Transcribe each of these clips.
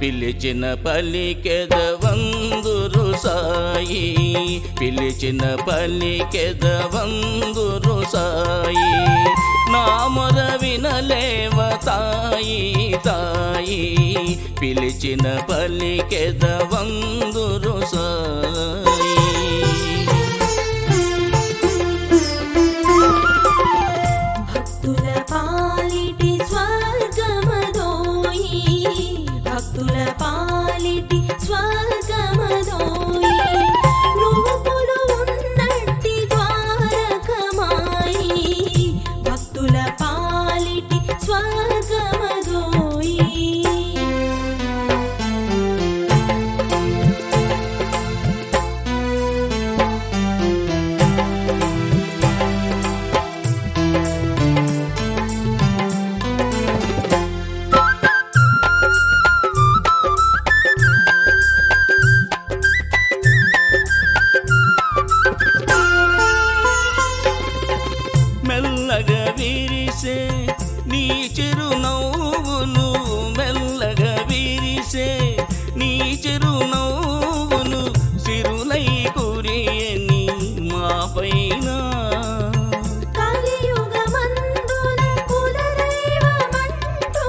పిలిచిన పలికెదవందురు సాయి పిలిచిన పలికెదవందురు సాయి నామర వినలేవ తాయి తాయి పిలిచిన పలికెదవందురు సాయి భక్తుల పాలిటి స్వర్గమదోయి భక్తుల పాలిటి స్వర్గమదోయి నువ్వులు ఉన్నట్టి ద్వారకమాయి భక్తుల పాలిటి స్వర్గమదోయి మెల్లగా విరిసే నీ చిరునవ్వును మెల్లగా విరిసే నీ చిరునవ్వును సిరులై కురియని మా పైన కలియుగమందున కులదైవమంటూ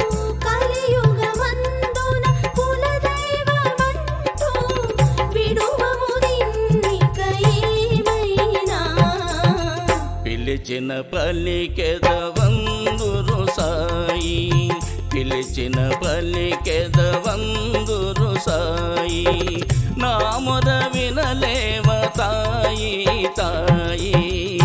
కలియుగమందున కులదైవమంటూ విడువము నిన్నిక ఏమైనా పిలిచిన పలికెదవందురు సాయి పిలిచిన పలికెదవందురు సాయి నామద వినలేవ తాయి తాయి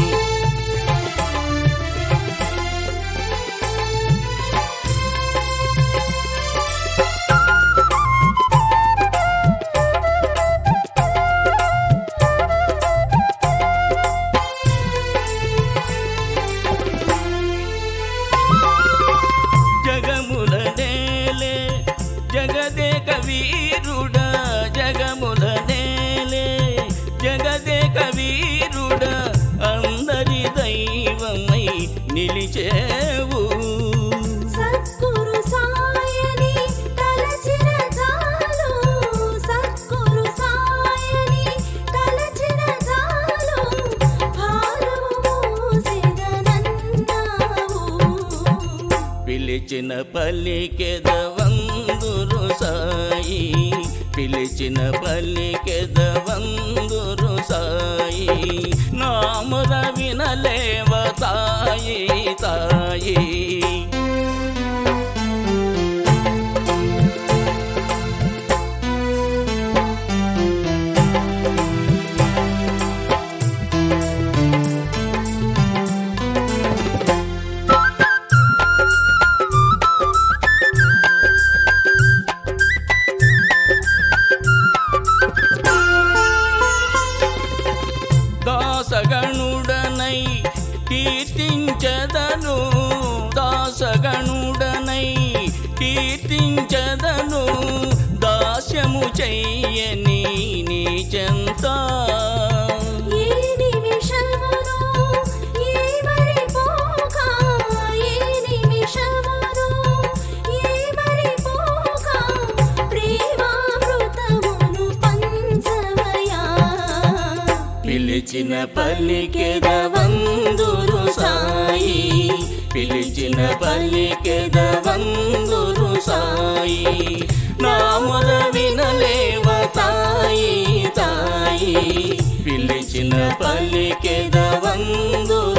జగముల నేలే జగదేక వీరుడా జగముల నేలే జగదేక వీరుడా అందరి దైవమై నిలిచేవు సద్గురు సాయని తలచిన చాలు సద్గురు సాయని తలచిన చాలు భారము మోసెదనన్నావు పిలిచిన పలికెదవందురు సాయి పిలిచిన పలికెదవందురు సాయి నామద వినలేవ తాయి తాయి దాసగణుడనై కీర్తించదను దాసగణుడనై కీర్తించదను దాస్యము చెయ్యని నీ చెంత ఏ నిమిషమును ఏ మరిపోక ఏ నిమిషమును ఏ మరిపోక ప్రేమామృతమును పంచవయా పిలిచిన పలికెదవందురు సాయి పిలిచిన పలికెదవందురు సాయి నామద వినలేవ తాయి తాయి పిలిచిన పలికెదవందురు